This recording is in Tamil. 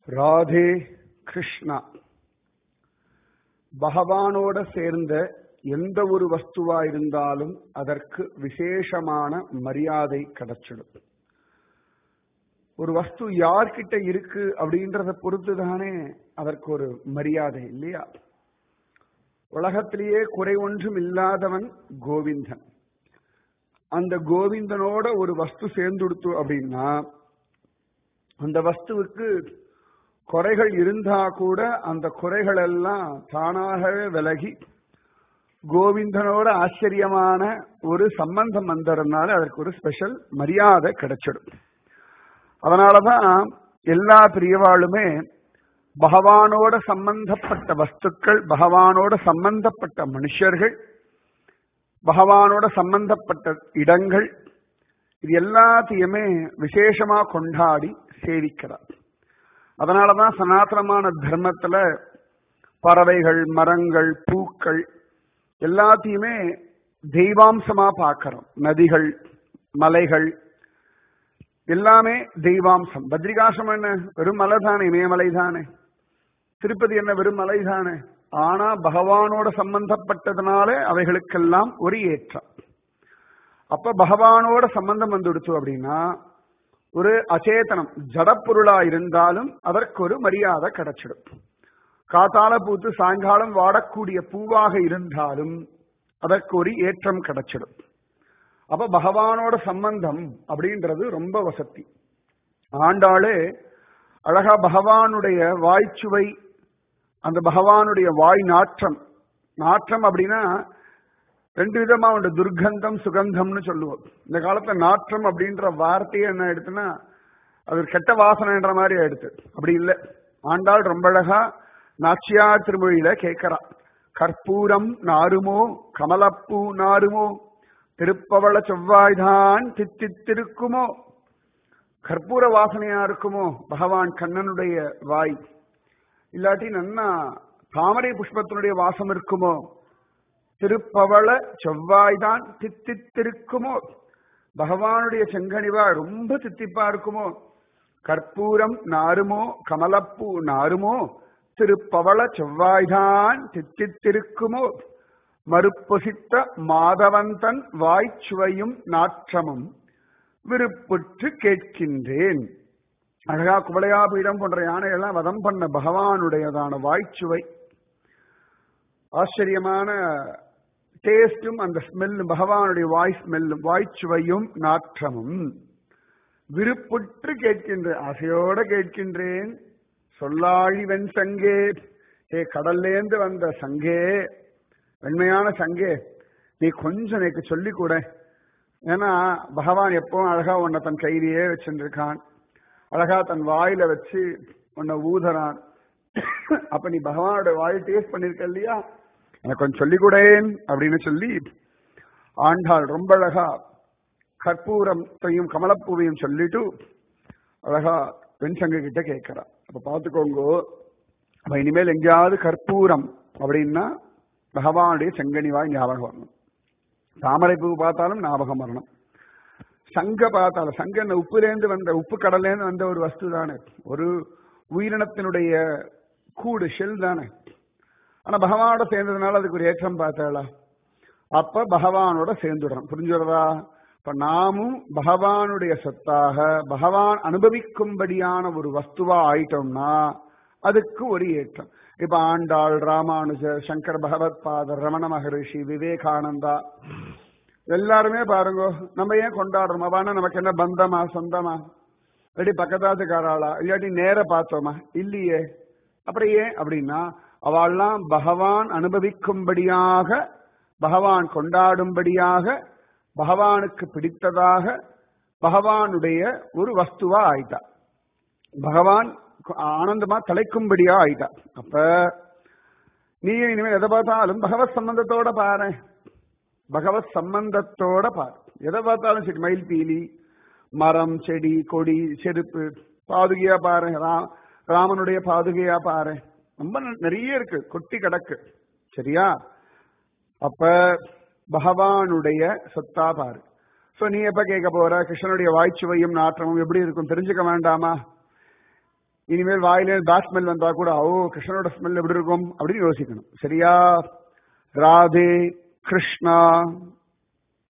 ராதே கிருஷ்ணா பகவானோட சேர்ந்த எந்த ஒரு வஸ்துவா இருந்தாலும் அதற்கு விசேஷமான மரியாதை கிடைச்சிடும் ஒரு வஸ்து யார்கிட்ட இருக்கு அப்படின்றத பொறுத்து தானே அதற்கு ஒரு மரியாதை இல்லையா உலகத்திலேயே குறை ஒன்றும் இல்லாதவன் கோவிந்தன் அந்த கோவிந்தனோட ஒரு வஸ்து சேர்ந்துடுத்து அப்படின்னா அந்த வஸ்துவுக்கு குறைகள் இருந்தா கூட அந்த குறைகள் எல்லாம் தானாகவே விலகி கோவிந்தனோட ஆச்சரியமான ஒரு சம்பந்தம் வந்ததுனால அதற்கு ஒரு ஸ்பெஷல் மரியாதை கிடைச்சிடும் அதனாலதான் எல்லா பிரியவாளுமே பகவானோட சம்பந்தப்பட்ட வஸ்துக்கள் பகவானோட சம்பந்தப்பட்ட மனுஷர்கள் பகவானோட சம்பந்தப்பட்ட இடங்கள் இது எல்லாத்தையுமே விசேஷமா கொண்டாடி சேவிக்கிறார் அதனாலதான் சனாதனமான தர்மத்துல பறவைகள் மரங்கள் பூக்கள் எல்லாத்தையுமே தெய்வாம்சமா பார்க்கிறோம் நதிகள் மலைகள் எல்லாமே தெய்வாம்சம் பத்ரிகாசம் என்ன வெறும் மலை தானே இமயமலை தானே திருப்பதி என்ன வெறும் மலை தானே ஆனா பகவானோட சம்பந்தப்பட்டதுனால அவைகளுக்கெல்லாம் ஒரு ஏற்றம் அப்ப பகவானோட சம்பந்தம் வந்துடுச்சு அப்படின்னா ஒரு அச்சேதனம் ஜடப்பொருளா இருந்தாலும் அதற்கு ஒரு மரியாதை கிடைச்சிடும் காத்தால பூத்து சாயங்காலம் வாடக்கூடிய பூவாக இருந்தாலும் அதற்கு ஒரு ஏற்றம் கிடைச்சிடும் அப்ப பகவானோட சம்பந்தம் அப்படின்றது ரொம்ப வசதி ஆண்டாளே அழகா பகவானுடைய வாய்ச்சுவை அந்த பகவானுடைய வாய் நாற்றம் நாற்றம் அப்படின்னா ரெண்டு விதமா உண்டு துர்க்கந்தம் சுகந்தம்னு சொல்லுவோம் இந்த காலத்துல நாற்றம் அப்படின்ற வார்த்தையை என்ன எடுத்துன்னா அது ஒரு கெட்ட வாசனைன்ற மாதிரி ஆயிடுத்து அப்படி இல்லை ஆண்டாள் ரொம்ப அழகா நாச்சியார் திருமொழியில கேட்கிறா கற்பூரம் நாருமோ கமலப்பூ நாருமோ திருப்பவள செவ்வாய்தான் தித்தித்திருக்குமோ கற்பூர வாசனையா இருக்குமோ பகவான் கண்ணனுடைய வாய் இல்லாட்டி நன்னா தாமரை புஷ்பத்தினுடைய வாசம் இருக்குமோ திருப்பவள செவ்வாய்தான் தித்தித்திருக்குமோ பகவானுடைய செங்கனிவா ரொம்ப தித்திப்பா இருக்குமோ கற்பூரம் நாருமோ கமலப்பூ நாருமோ திருப்பவள செவ்வாய்தான் தித்தித்திருக்குமோ மறுப்பொசித்த மாதவந்தன் வாய்ச்சுவையும் நாற்றமும் விருப்புற்று கேட்கின்றேன் அழகா குவளையாபீடம் போன்ற யானைகள்லாம் வதம் பண்ண பகவானுடையதான வாய்ச்சுவை ஆச்சரியமான டேஸ்டும் அந்த ஸ்மெல்லும் பகவானுடைய வாய் ஸ்மெல்லும் வாய்ச்சுவையும் நாற்றமும் விருப்புற்று கேட்கின்றேன் ஆசையோட கேட்கின்றேன் சொல்லாழி வெண் சங்கே ஏ கடல்லேந்து வந்த சங்கே வெண்மையான சங்கே நீ கொஞ்சம் எனக்கு சொல்லி கூட ஏன்னா பகவான் எப்பவும் அழகா உன்னை தன் கையிலேயே வச்சுருக்கான் அழகா தன் வாயில வச்சு உன்னை ஊதறான் அப்ப நீ பகவானோட வாயை டேஸ்ட் பண்ணிருக்க இல்லையா எனக்கு கொஞ்சம் சொல்லி கூடேன் அப்படின்னு சொல்லி ஆண்டாள் ரொம்ப அழகா கற்பூரத்தையும் கமலப்பூவையும் சொல்லிட்டு அழகா வெண்சங்க கிட்ட கேட்கிறா அப்ப பாத்துக்கோங்க அப்ப இனிமேல் எங்கேயாவது கற்பூரம் அப்படின்னா பகவானுடைய செங்கனிவாய் ஞாபகம் வரணும் தாமரை பூ பார்த்தாலும் ஞாபகம் வரணும் சங்க பார்த்தாலும் சங்க இந்த உப்புலேருந்து வந்த உப்பு கடல்லேருந்து வந்த ஒரு வஸ்து தானே ஒரு உயிரினத்தினுடைய கூடு ஷெல் தானே ஆனா பகவானோட சேர்ந்ததுனால அதுக்கு ஒரு ஏற்றம் பார்த்தாளா அப்ப பகவானோட சேர்ந்துடுறோம் புரிஞ்சுடுறதா இப்ப நாமும் பகவானுடைய சொத்தாக பகவான் அனுபவிக்கும்படியான ஒரு வஸ்துவா ஆயிட்டோம்னா அதுக்கு ஒரு ஏற்றம் இப்ப ஆண்டாள் ராமானுஜர் சங்கர் பகவத் பாதர் ரமண மகரிஷி விவேகானந்தா எல்லாருமே பாருங்க நம்ம ஏன் கொண்டாடுறோம் அவனா நமக்கு என்ன பந்தமா சொந்தமா இல்லாட்டி பக்கத்தாத்துக்காராளா இல்லாட்டி நேர பார்த்தோமா இல்லையே அப்புறம் ஏன் அப்படின்னா அவள்லாம் பகவான் அனுபவிக்கும்படியாக பகவான் கொண்டாடும்படியாக பகவானுக்கு பிடித்ததாக பகவானுடைய ஒரு வஸ்துவா ஆயிட்டா பகவான் ஆனந்தமா தலைக்கும்படியா ஆயிட்டா அப்ப நீ இனிமேல் எதை பார்த்தாலும் பகவத் சம்பந்தத்தோட பாரு பகவத் சம்பந்தத்தோட பாரு எதை பார்த்தாலும் சரி மயில் பீலி மரம் செடி கொடி செருப்பு பாதுகையா பாரு ராமனுடைய பாதுகையா பாரு ரொம்ப நிறைய இருக்கு கொட்டி கிடக்கு சரியா அப்ப பகவானுடைய சொத்தா பாரு சோ நீ எப்ப கேட்க போற கிருஷ்ணனுடைய வாய்ச்சுவையும் நாற்றமும் எப்படி இருக்கும் தெரிஞ்சுக்க வேண்டாமா இனிமேல் வாயில பேட் ஸ்மெல் வந்தா கூட ஓ கிருஷ்ணனோட ஸ்மெல் எப்படி இருக்கும் அப்படின்னு யோசிக்கணும் சரியா ராதே கிருஷ்ணா